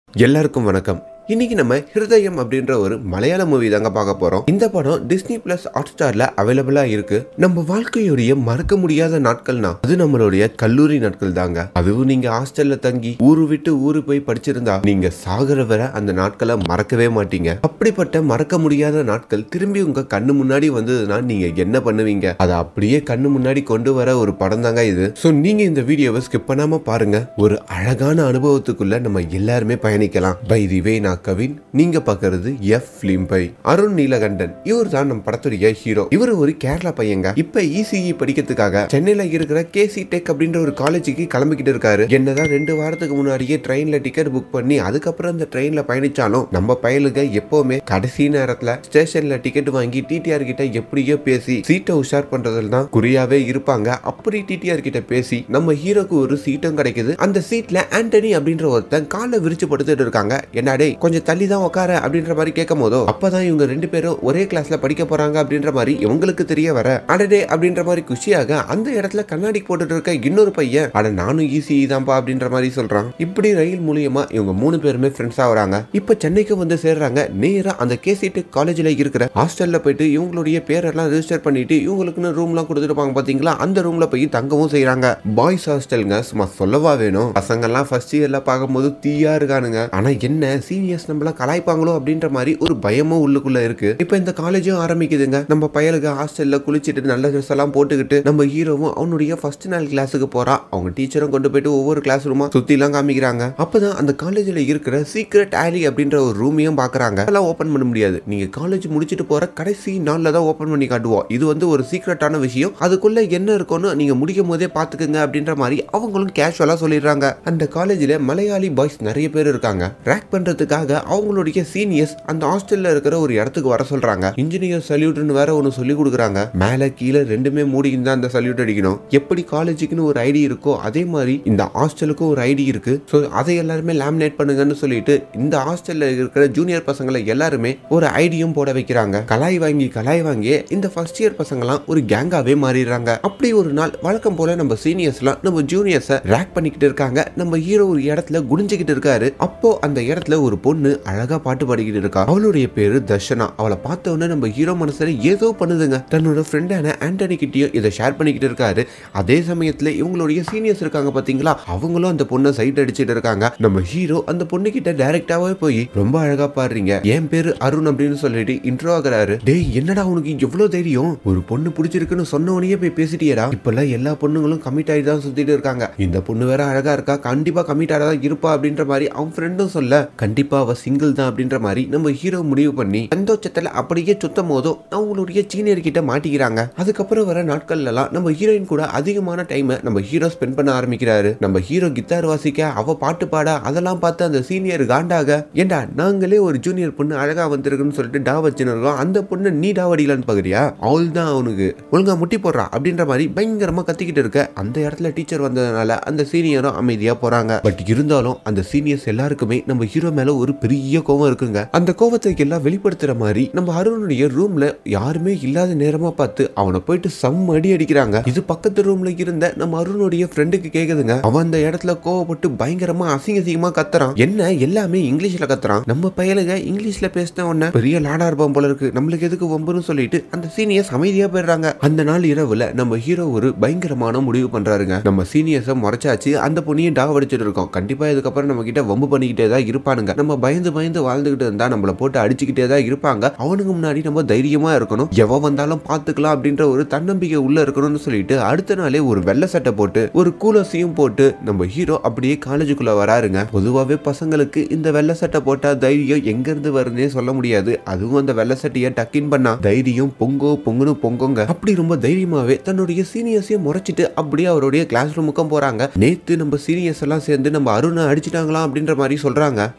எல்லாருக்கும் வணக்கம் இன்னைக்கு நம்ம ஹிருதயம் அப்படின்ற ஒரு மலையாள மூவி தாங்க பார்க்க போறோம் இந்த படம் டிஸ்னி பிளஸ் ஹாட் ஸ்டார்ல அவைலபிளா இருக்கு நம்ம வாழ்க்கையுடைய மறக்க முடியாத நாட்கள்னா அது நம்மளுடைய கல்லூரி நாட்கள் தாங்க அதுவும் நீங்க ஹாஸ்டல்ல தங்கி ஊரு விட்டு ஊரு போய் படிச்சிருந்தா நீங்க சாகர வரை அந்த நாட்களை மறக்கவே மாட்டீங்க அப்படிப்பட்ட மறக்க முடியாத நாட்கள் திரும்பி உங்க கண்ணு முன்னாடி வந்ததுன்னா நீங்க என்ன பண்ணுவீங்க அதை அப்படியே கண்ணு முன்னாடி கொண்டு வர ஒரு படம் தாங்க இது ஸோ நீங்க இந்த வீடியோவை ஸ்கிப் பண்ணாம பாருங்க ஒரு அழகான அனுபவத்துக்குள்ள நம்ம எல்லாருமே பயணிக்கலாம் பை தி வே நான் கவின் நீங்க பாக்குறது F film by Arun Neelakandan இவர் தான் நம்ம படத்துடைய ஹீரோ இவர் ஒரு கேரளா பையங்க இப்ப இசிஇ படிக்கிறதுக்காக சென்னையில இருக்கிற கேசி டெக் அப்படின்ற ஒரு காலேஜுக்கு கிளம்பிக்கிட்டு இருக்காரு என்னதான் ரெண்டு வாரத்துக்கு முன்னாடியே ட்ரெயின்ல டிக்கெட் புக் பண்ணி அதுக்கப்புறம் அந்த ட்ரெயின்ல பயணிச்சாலும் நம்ம பயலுக எப்பவுமே கடைசி நேரத்துல ஸ்டேஷன்ல டிக்கெட் வாங்கி டிடிஆர் கிட்ட எப்படியோ பேசி சீட்டை உஷார் பண்றதுல தான் குறியாவே இருப்பாங்க அப்படி டிடிஆர் கிட்ட பேசி நம்ம ஹீரோக்கு ஒரு சீட்டும் கிடைக்குது அந்த சீட்ல ஆண்டனி அப்படின்ற ஒருத்தன் காலை விரிச்சு படுத்துட்டு இருக்காங்க என்னடே கொஞ்சம் தள்ளி தான் உட்கார அப்படின்ற மாதிரி கேட்கும் போதோ அப்பதான் இவங்க ரெண்டு பேரும் ஒரே கிளாஸ்ல படிக்க போறாங்க அப்படின்ற மாதிரி இவங்களுக்கு தெரிய வர அடடே அப்படின்ற மாதிரி குஷியாக அந்த இடத்துல கண்ணாடி போட்டுட்டு இருக்க இன்னொரு பையன் அட நானும் ஈஸி தான்ப்பா அப்படின்ற மாதிரி சொல்றான் இப்படி ரயில் மூலியமா இவங்க மூணு பேருமே ஃப்ரெண்ட்ஸ் ஆகுறாங்க இப்ப சென்னைக்கு வந்து சேர்றாங்க நேரா அந்த கேசி டெக் காலேஜ்ல இருக்கிற ஹாஸ்டல்ல போயிட்டு இவங்களுடைய பேரெல்லாம் ரெஜிஸ்டர் பண்ணிட்டு இவங்களுக்குன்னு ரூம்லாம் கொடுத்துருப்பாங்க பாத்தீங்களா அந்த ரூம்ல போய் தங்கவும் செய்றாங்க பாய்ஸ் ஹாஸ்டலுங்க சும்மா சொல்லவா வேணும் பசங்கெல்லாம் ஃபர்ஸ்ட் இயர்ல பார்க்கும்போது தீயா இருக்கானுங்க ஆனா என்ன சீனியர்ஸ் நம்மள கலாய்ப்பாங்களோ அப்படின்ற மாதிரி ஒரு பயமும் உள்ளுக்குள்ள இருக்கு இப்போ இந்த காலேஜும் ஆரம்பிக்குதுங்க நம்ம பயலுக்கு ஹாஸ்டல்ல குளிச்சிட்டு நல்ல ட்ரெஸ் எல்லாம் போட்டுக்கிட்டு நம்ம ஹீரோவும் அவனுடைய ஃபர்ஸ்ட் நாள் கிளாஸுக்கு போறா அவங்க டீச்சரும் கொண்டு போயிட்டு ஒவ்வொரு கிளாஸ் ரூமா சுத்தி எல்லாம் காமிக்கிறாங்க அப்பதான் அந்த காலேஜ்ல இருக்கிற சீக்ரெட் ஆலி அப்படின்ற ஒரு ரூமையும் பாக்குறாங்க அதெல்லாம் ஓபன் பண்ண முடியாது நீங்க காலேஜ் முடிச்சிட்டு போற கடைசி நாள்ல தான் ஓபன் பண்ணி காட்டுவோம் இது வந்து ஒரு சீக்ரெட்டான விஷயம் அதுக்குள்ள என்ன இருக்கும்னு நீங்க முடிக்கும் போதே பாத்துக்குங்க அப்படின்ற மாதிரி அவங்களும் கேஷுவலா சொல்லிடுறாங்க அந்த காலேஜ்ல மலையாளி பாய்ஸ் நிறைய பேர் இருக்காங்க ரேக் பண்றதுக்காக அவங்களுடைய சீனியர்ஸ் அந்த ஹாஸ்டல்ல இருக்கிற ஒரு இடத்துக்கு வர சொல்றாங்க இன்ஜினியர் சல்யூட்னு வேற ஒன்று சொல்லி கொடுக்குறாங்க மேல கீழே ரெண்டுமே மூடிக்கிட்டு தான் அந்த சல்யூட் அடிக்கணும் எப்படி காலேஜுக்குன்னு ஒரு ஐடி இருக்கோ அதே மாதிரி இந்த ஹாஸ்டலுக்கும் ஒரு ஐடி இருக்கு ஸோ அதை எல்லாருமே லேமினேட் பண்ணுங்கன்னு சொல்லிட்டு இந்த ஹாஸ்டல்ல இருக்கிற ஜூனியர் பசங்களை எல்லாருமே ஒரு ஐடியும் போட வைக்கிறாங்க கலாய் வாங்கி கலாய் வாங்கி இந்த ஃபர்ஸ்ட் இயர் பசங்கலாம் ஒரு கேங்காவே மாறிடுறாங்க அப்படி ஒரு நாள் வழக்கம் போல நம்ம சீனியர்ஸ்லாம் நம்ம ஜூனியர்ஸை ரேக் பண்ணிக்கிட்டு இருக்காங்க நம்ம ஹீரோ ஒரு இடத்துல குடிஞ்சுக்கிட்டு இருக்காரு அப்போ அந்த இடத்துல ஒரு பொண்ணு அழகா பாட்டு பாடிக்கிட்டு இருக்கா அவளுடைய பேரு தர்ஷனா அவளை பார்த்த உடனே நம்ம ஹீரோ மனசுல ஏதோ பண்ணுதுங்க தன்னோட ஃப்ரெண்டான ஆண்டனி கிட்டயும் இதை ஷேர் பண்ணிக்கிட்டு இருக்காரு அதே சமயத்துல இவங்களுடைய சீனியர்ஸ் இருக்காங்க பாத்தீங்களா அவங்களும் அந்த பொண்ணை சைட் அடிச்சிட்டு இருக்காங்க நம்ம ஹீரோ அந்த பொண்ணு கிட்ட டைரக்டாவே போய் ரொம்ப அழகா பாடுறீங்க என் பேரு அருண் அப்படின்னு சொல்லிட்டு இன்ட்ரோ ஆகுறாரு டேய் என்னடா உனக்கு எவ்வளவு தைரியம் ஒரு பொண்ணு பிடிச்சிருக்குன்னு சொன்ன உடனே போய் பேசிட்டியடா இப்பெல்லாம் எல்லா பொண்ணுங்களும் கமிட் ஆகி தான் சுத்திட்டு இருக்காங்க இந்த பொண்ணு வேற அழகா இருக்கா கண்டிப்பா கமிட் ஆகதான் இருப்பா அப்படின்ற மாதிரி அவன் ஃப்ரெண்டும் சொல்ல கண்டிப்பா அவ சிங்கிள் தான் அப்படின்ற மாதிரி நம்ம ஹீரோ முடிவு பண்ணி சந்தோஷத்துல அப்படியே சுத்தம் போதும் அவங்களுடைய சீனியர் கிட்ட மாட்டிக்கிறாங்க அதுக்கப்புறம் வர நாட்கள்ல எல்லாம் நம்ம ஹீரோயின் கூட அதிகமான டைம் நம்ம ஹீரோ ஸ்பெண்ட் பண்ண ஆரம்பிக்கிறாரு நம்ம ஹீரோ கித்தார் வாசிக்க அவ பாட்டு பாட அதெல்லாம் பார்த்து அந்த சீனியர் காண்டாக ஏண்டா நாங்களே ஒரு ஜூனியர் பொண்ணு அழகா வந்திருக்குன்னு சொல்லிட்டு டா வச்சுருக்கோம் அந்த பொண்ணு நீ டா அடிக்கலான்னு பாக்குறியா அவள் தான் அவனுக்கு ஒழுங்கா முட்டி போடுறா அப்படின்ற மாதிரி பயங்கரமா கத்திக்கிட்டு இருக்க அந்த இடத்துல டீச்சர் வந்ததுனால அந்த சீனியரும் அமைதியா போறாங்க பட் இருந்தாலும் அந்த சீனியர்ஸ் எல்லாருக்குமே நம்ம ஹீரோ மேல ஒரு பெரிய கோவம் இருக்குங்க அந்த கோவத்தை எல்லாம் வெளிப்படுத்துற மாதிரி நம்ம அருணுடைய ரூம்ல யாருமே இல்லாத நேரமா பார்த்து அவனை போயிட்டு செம்ம அடி அடிக்கிறாங்க இது பக்கத்து ரூம்ல இருந்த நம்ம அருணுடைய ஃப்ரெண்டுக்கு கேக்குதுங்க அவன் அந்த இடத்துல கோவப்பட்டு பயங்கரமா அசிங்க அசிங்கமா கத்துறான் என்ன எல்லாமே இங்கிலீஷ்ல கத்துறான் நம்ம பயலுங்க இங்கிலீஷ்ல பேசின உடனே பெரிய லாடா இருப்பான் போல இருக்கு நம்மளுக்கு எதுக்கு வம்புன்னு சொல்லிட்டு அந்த சீனியர்ஸ் அமைதியா போயிடுறாங்க அந்த நாள் இரவுல நம்ம ஹீரோ ஒரு பயங்கரமான முடிவு பண்றாருங்க நம்ம சீனியர்ஸை முறைச்சாச்சு அந்த பொண்ணையும் டாவ் அடிச்சிட்டு இருக்கோம் கண்டிப்பா இதுக்கப்புறம் நம்ம கிட்ட வம்பு பண்ணிக்கிட்டே தான் இருப்பானுங்க நம்ம பயந்து பயந்து வாழ்ந்துகிட்டு இருந்தா நம்மள போட்டு அடிச்சுக்கிட்டே தான் இருப்பாங்க அவனுக்கு முன்னாடி நம்ம தைரியமா இருக்கணும் எவன் வந்தாலும் பாத்துக்கலாம் அப்படின்ற ஒரு தன்னம்பிக்கை உள்ள இருக்கணும்னு சொல்லிட்டு அடுத்த நாளே ஒரு வெள்ளை சட்டை போட்டு ஒரு கூலர்ஸையும் போட்டு நம்ம ஹீரோ அப்படியே காலேஜுக்குள்ள வராருங்க பொதுவாவே பசங்களுக்கு இந்த வெள்ளை சட்டை போட்டா தைரியம் எங்க இருந்து வருதுன்னே சொல்ல முடியாது அதுவும் அந்த வெள்ளை சட்டையை டக்கின் பண்ணா தைரியம் பொங்கோ பொங்குன்னு பொங்கோங்க அப்படி ரொம்ப தைரியமாவே தன்னுடைய சீனியர்ஸையும் முறைச்சிட்டு அப்படியே அவருடைய கிளாஸ் ரூமுக்கும் போறாங்க நேத்து நம்ம சீனியர்ஸ் எல்லாம் சேர்ந்து நம்ம அருணை அடிச்சிட்டாங்களாம் அப்படின்ற மாதிரி சொல்றாங்க இதை கேட்ட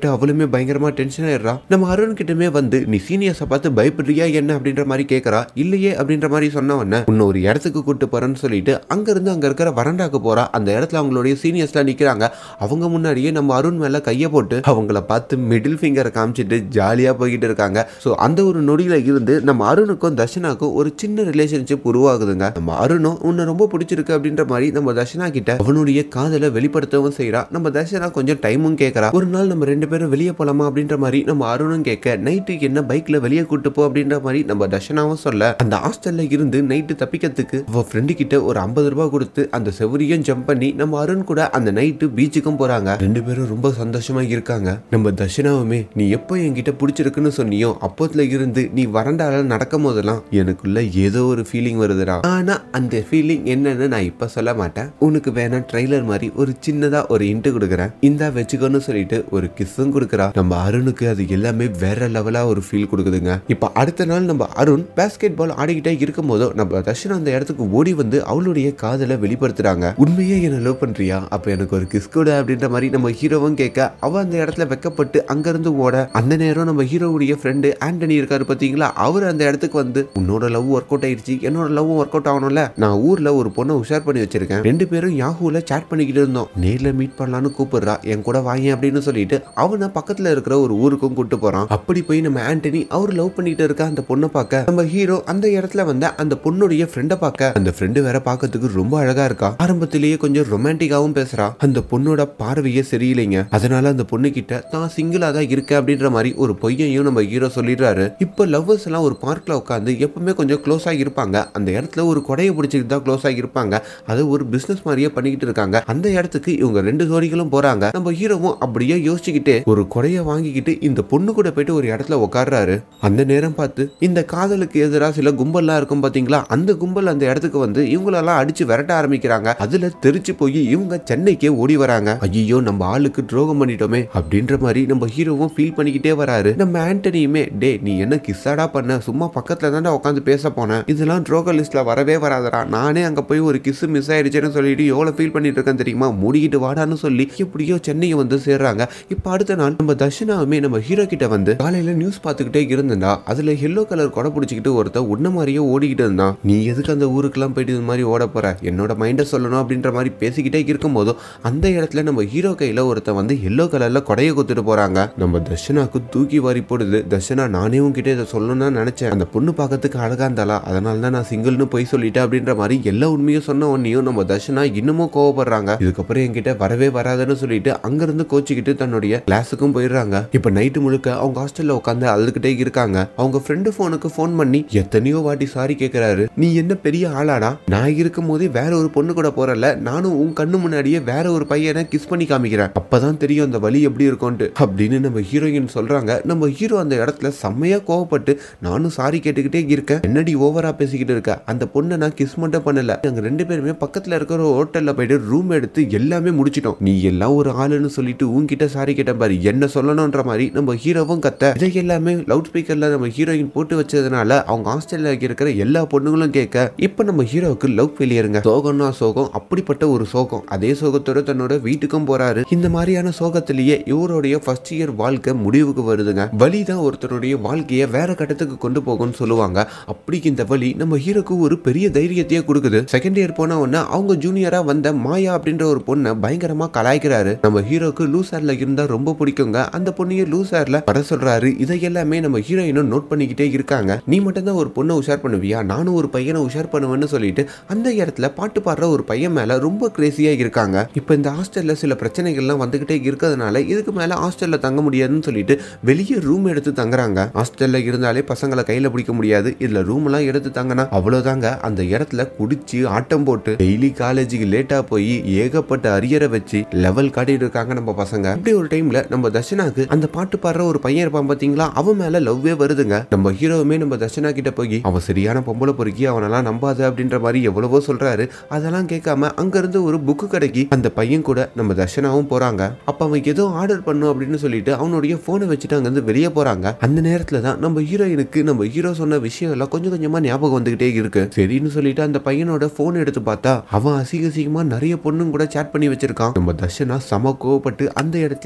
கேட்டு அவளுமே பயங்கரமா டென்ஷன் ஆயிடுறா நம்ம அருண் கிட்டமே வந்து நீ சீனியர்ஸை பார்த்து பயப்படுறியா என்ன அப்படின்ற மாதிரி கேட்கறா இல்லையே அப்படின்ற மாதிரி சொன்ன உடனே உன்னை ஒரு இடத்துக்கு கூட்டு போறேன்னு சொல்லிட்டு அங்க இருந்து அங்க இருக்கிற வறண்டாக்கு போறா அந்த இடத்துல அவங்களுடைய சீனியர்ஸ்லாம் நிக்கிறாங்க அவங்க முன்னாடியே நம்ம அருண் மேல கையை போட்டு அவங்கள பார்த்து மிடில் ஃபிங்கரை காமிச்சிட்டு ஜாலியா போய்கிட்டு இருக்காங்க ஸோ அந்த ஒரு நொடியில இருந்து நம்ம அருணுக்கும் தர்ஷனாக்கும் ஒரு சின்ன ரிலேஷன்ஷிப் உருவாகுதுங்க நம்ம அருணும் உன்னை ரொம்ப பிடிச்சிருக்கு அப்படின்ற மாதிரி நம்ம தர்ஷனா கிட்ட அவனுடைய காதலை வெளிப்படுத்தவும் செய்றா நம்ம தர்ஷனா கொஞ்சம் டைமும் கேட்கறா ஒரு நாள் நம்ம ரெண்டு பேரும் வெளியே போலாமா அப்படின்ற மாதிரி நம்ம அருணும் கேட்க நைட்டுக்கு என்ன பைக்ல வெளியே கூட்டு போ அப்படின்ற மாதிரி நம்ம தர்ஷனாவும் சொல்ல அந்த ஹாஸ்டல்ல இருந்து நைட்டு தப்பிக்கிறதுக்கு அவ ஃப்ரெண்டு கிட்ட ஒரு ஐம்பது ரூபாய் கொடுத்து அந்த செவரியும் ஜம்ப் பண்ணி நம்ம அருண் கூட அந்த நைட்டு பீச்சுக்கும் போறாங்க ரெண்டு பேரும் ரொம்ப சந்தோஷமா இருக்காங்க நம்ம தர்ஷனாவுமே நீ எப்போ என்கிட்ட பிடிச்சிருக்குன்னு சொன்னியோ அப்போத்துல இருந்து நீ வறண்டால நடக்கும் போதெல்லாம் எனக்குள்ள ஏதோ ஒரு ஃபீலிங் வருதுடா ஆனா அந்த ஃபீலிங் என்னன்னு நான் இப்ப சொல்ல மாட்டேன் உனக்கு வேணா ட்ரைலர் மாதிரி ஒரு சின்னதா ஒரு இன்ட்டு கொடுக்குறேன் இந்தா வச்சுக்கோன்னு சொல்லிட்டு ஒரு கிஸ்ஸும் கொடுக்குறா நம்ம அருணுக்கு அது எல்லாமே வேற லெவலா ஒரு ஃபீல் கொடுக்குதுங்க இப்ப அடுத்த நாள் நம்ம அருண் பேஸ்கெட் பால் ஆடிக்கிட்டே இருக்கும் போதோ நம்ம தர்ஷனா அந்த இடத்துக்கு ஓடி வந்து அவளுடைய காதலை வெளிப்படுத்துறாங்க உண்மையே என்ன லவ் பண்றியா அப்ப எனக்கு ஒரு கிஸ் கூட அப்படின்ற மாதிரி நம்ம ஹீரோவும் கேட்க அவ அந்த இடத்துல வெக்கப்பட்டு அங்கிருந்து ஓட அந்த நேரம் நம்ம ஹீரோவுடைய ஃப்ரெண்டு ஆண்டனி இருக்காரு பாத்தீங்களா அவர் அந்த இடத்துக்கு வந்து உன்னோட லவ் ஒர்க் அவுட் ஆயிடுச்சு என்னோட லவ் ஒர்க் அவுட் ஆகணும்ல நான் ஊர்ல ஒரு பொண்ணை உஷார் பண்ணி வச்சிருக்கேன் ரெண்டு பேரும் யாஹூல சேட் பண்ணிக்கிட்டு இருந்தோம் நேர்ல மீட் பண்ணலாம்னு கூப்பிடுறா என் கூட வாங்க அப்படின்னு சொல்லிட்டு அவனை பக்கத்துல இருக்கிற ஒரு ஊருக்கும் கூட்டு போறான் அப்படி போய் நம்ம ஆண்டனி அவர் லவ் பண்ணிட்டு இருக்க அந்த பொண்ணை பார்க்க நம்ம ஹீரோ அந்த இடத்துல வந்து அந்த பொண்ணுடைய ஃப்ரெண்டை பார்க்க அந்த ஃப்ரெண்டு வேற பார்க்கறதுக்கு ரொம்ப அழகா இருக்கா ஆரம்பத்திலேயே கொஞ்சம் ரொமான்டிக்காவும் பேசுறா அந்த பொண்ணோட பார்வையே சரியில்லைங்க அதனால அந்த பொண்ணு கிட்ட தான் சிங்கிளா தான் இருக்க அப்படின்ற மாதிரி ஒரு பொய்யையும் நம்ம ஹீரோ சொல்லிடுறாரு இப்போ லவ்வர்ஸ் எல்லாம் ஒரு பார்க்ல உட்காந்து எப்பவுமே கொஞ்சம் க்ளோஸா இருப்பாங்க அந்த இடத்துல ஒரு கொடையை பிடிச்சிட்டு தான் க்ளோஸா இருப்பாங்க அது ஒரு பிசினஸ் மாதிரியே பண்ணிக்கிட்டு இருக்காங்க அந்த இடத்துக்கு இவங்க ரெண்டு ஜோடிகளும் போறாங்க நம்ம ஹீரோவும் அப்படியே யோசிச்சுக்கிட்டு ஒரு கொடையை வாங்கிக்கிட்டு இந்த பொண்ணு கூட போயிட்டு ஒரு இடத்துல உட்கார்றாரு அந்த நேரம் பார்த்து இந்த காதலுக்கு எதிராக சில கும்பல்லாம் இருக்கும் பாத்தீங்களா அந்த கும்பல் அந்த இடத்துக்கு வந்து இவங்களெல்லாம் அடிச்சு விரட்ட ஆரம்பிக்கிறாங்க அதுல தெரிச்சு போய் இவங்க சென்னைக்கே ஓடி வராங்க ஐயோ நம்ம ஆளுக்கு துரோகம் பண்ணிட்டோமே அப்படின்ற மாதிரி நம்ம ஹீரோவும் ஃபீல் பண்ணிக்கிட்டே வராரு நம்ம ஆண்டனியுமே டே நீ என்ன கிஸ்ஸாடா பண்ண சும்மா பக்கத்துல தானே உட்காந்து பேச போனேன் இதெல்லாம் ட்ரோக லிஸ்ட்ல வரவே வராதடா நானே அங்க போய் ஒரு கிஸ் மிஸ் ஆயிடுச்சுன்னு சொல்லிட்டு எவ்வளவு ஃபீல் பண்ணிட்டு இருக்கேன் தெரியுமா மூடிக்கிட்டு வாடான்னு சொல்லி எப்படியோ சென்னையை வந்து சேர்றாங்க இப்போ அடுத்த நாள் நம்ம தர்ஷனாவுமே நம்ம ஹீரோ கிட்ட வந்து காலையில நியூஸ் பார்த்துக்கிட்டே இருந்தேன்டா அதுல எல்லோ கலர் கொடை பிடிச்சிக்கிட்டு ஒருத்தன் உன்ன மாதிரியே ஓடிக்கிட்டு இருந்தான் நீ எதுக்கு அந்த ஊருக்கெல்லாம் போயிட்டு இது மாதிரி ஓட போற என்னோட மைண்டை சொல்லணும் அப்படின்ற மாதிரி பேசிக்கிட்டே இருக்கும் போதும் அந்த இடத்துல நம்ம ஹீரோ கையில ஒருத்தன் வந்து எல்லோ கலர்ல கொடையை குத்துட்டு போறாங்க நம்ம தர்ஷனாக்கு தூக்கி வாரி போடுது தர்ஷனா நானே உன்கிட்ட இதை சொல்லணும்னு நினைச்சேன் அந்த பொண்ணு பார்க்கறதுக்கு அழகா இருந்தாளா அதனால தான் நான் சிங்கிள்னு போய் சொல்லிட்டேன் அப்படின்ற மாதிரி எல்லா உண்மையும் சொன்ன உடனேயும் நம்ம தர்ஷனா இன்னமும் கோவப்படுறாங்க இதுக்கப்புறம் என்கிட்ட வரவே வராதுன்னு சொல்லிட்டு அங்கிருந்து கோச்சிக்கிட்டு தன்னுடைய கிளாஸுக்கும் போயிடுறாங்க இப்ப நைட்டு முழுக்க அவங்க ஹாஸ்டல்ல உட்காந்து அழுதுகிட்டே இருக்காங்க அவங்க ஃப்ரெண்டு போனுக்கு ஃபோன் பண்ணி எத்தனையோ வாட்டி சாரி கேட்கிறாரு நீ என்ன பெரிய ஆளாடா நான் இருக்கும் போதே வேற ஒரு பொண்ணு கூட போறல நானும் உன் கண்ணு முன்னாடியே வேற ஒரு பையனை கிஸ் பண்ணி காமிக்கிறேன் அப்பதான் தெரியும் அந்த வலி எப்படி இருக்கும்ட்டு அப்படின்னு நம்ம ஹீரோயின் சொல்றாங்க நம்ம ஹீரோ அந்த இடத்துல செம்மையா கோவப்பட்டு நானும் சாரி கேட்டுக்கிட்டே இருக்கேன் என்னடி ஓவரா பேசிக்கிட்டு இருக்க அந்த பொண்ணை நான் கிஸ் மட்டும் பண்ணல நாங்க ரெண்டு பேருமே பக்கத்துல இருக்கிற ஒரு ஹோட்டல்ல போயிட்டு ரூம் எடுத்து எல்லாமே முடிச்சிட்டோம் நீ எல்லாம் ஒரு ஆளுன்னு சொல்லிட்டு உன்கிட்ட சாரி கேட்டேன் பாரு என்ன சொல்லணும்ன்ற மாதிரி நம்ம ஹீரோவும் கத்த இதை எல்லாமே லவுட் ஸ்பீக்கர்ல நம்ம ஹீரோயின் போட்டு வச்சதுனால அவங்க ஹாஸ்டல்ல இருக்கிற எல்லா பொண்ணுங்களும் கேட்க இப்ப நம்ம ஹீரோவுக்கு லவ் ஃபெயிலியருங்க சோகம்னா சோகம் அப்படிப்பட்ட ஒரு சோகம் அதே சோகத்தோட தன்னோட வீட்டுக்கும் போறாரு இந்த மாதிரியான சோகத்திலேயே இவருடைய ஃபர்ஸ்ட் இயர் வாழ்க்கை முடிவுக்கு வருதுங்க வலி தான் ஒருத்தருடைய வாழ்க்கையை வேற கட்டத்துக்கு கொண்டு போகும்னு சொல்லுவாங்க அப்படி இந்த வலி நம்ம ஹீரோக்கு ஒரு பெரிய தைரியத்தையே கொடுக்குது செகண்ட் இயர் போன உடனே அவங்க ஜூனியரா வந்த மாயா அப்படின்ற ஒரு பொண்ணை பயங்கரமா கலாய்க்கிறாரு நம்ம ஹீரோக்கு லூஸ் ஹேர்ல இருந்தா ரொம்ப பிடிக்குங்க அந்த பொண்ணையே லூஸ் ஹேர்ல வர சொல்றாரு இதை எல்லாமே நம்ம ஹீரோயினும் நோட் பண்ணிக்கிட்டே இருக்காங்க நீ மட்டும் தான் ஒரு பொண்ணை உஷார் பண்ணுவியா நானும் ஒரு பையனை உஷார் பண்ணுவேன்னு சொல்லிட்டு அந்த இடத்துல பாட்டு பாடுற ஒரு பையன் மேல ரொம்ப கிரேசியா இருக்காங்க இப்போ இந்த ஹாஸ்டல்ல சில பிரச்சனைகள்லாம் வந்துகிட்டே இருக்கிறதுனால இதுக்கு மேல ஹாஸ்டல்ல தங்க முடியாதுன்னு சொல்லிட்டு வெளியே ரூம் எடுத்து தங்குறாங்க ஹாஸ்டல்ல இருந்தாலே பசங்களை கையில பிடிக்க முடியாது இதுல ரூம் எல்லாம் எடுத்து தங்கினா அவ்வளவுதாங்க அந்த இடத்துல குடிச்சு ஆட்டம் போட்டு டெய்லி காலேஜுக்கு லேட்டா போய் ஏகப்பட்ட அரியரை வச்சு லெவல் காட்டிட்டு இருக்காங்க நம்ம பசங்க இப்படி ஒரு டைம்ல நம்ம தர்ஷனாக்கு அந்த பாட்டு பாடுற ஒரு பையன் இருப்பான் பாத்தீங்களா அவன் மேல லவ்வே வருதுங்க நம்ம ஹீரோவுமே நம்ம தர்ஷனா கிட்ட போய் அவன் சரியான பொம்பளை பொறுக்கி அவனெல்லாம் நம்பாத அப்படின்ற மாதிரி எவ்வளவோ சொல்றாரு அதெல்லாம் கேட்காம அங்க இருந்து ஒரு புக்கு கடைக்கு அந்த பையன் கூட நம்ம தர்ஷனாவும் போறாங்க அப்ப அவன் ஏதோ ஆர்டர் பண்ணும் அப்படின்னு சொல்லிட்டு அவனுடைய போனை வச்சுட்டு அங்க இருந்து வெளியே போறாங்க அந்த நேரத்துல தான் நம்ம ஹீரோயினுக்கு நம்ம ஹீரோ சொன்ன விஷயம் எல்லாம் கொஞ்சம் கொஞ்சமா ஞாபகம் வந்துகிட்டே இருக்கு சரின்னு சொல்லிட்டு அந்த பையனோட போன் எடுத்து பார்த்தா அவன் அசிங்க அசிங்கமா நிறைய பொண்ணும் கூட சேட் பண்ணி வச்சிருக்கான் நம்ம தர்ஷனா சம கோவப்பட்டு அந்த இடத்துல அந்த பையன்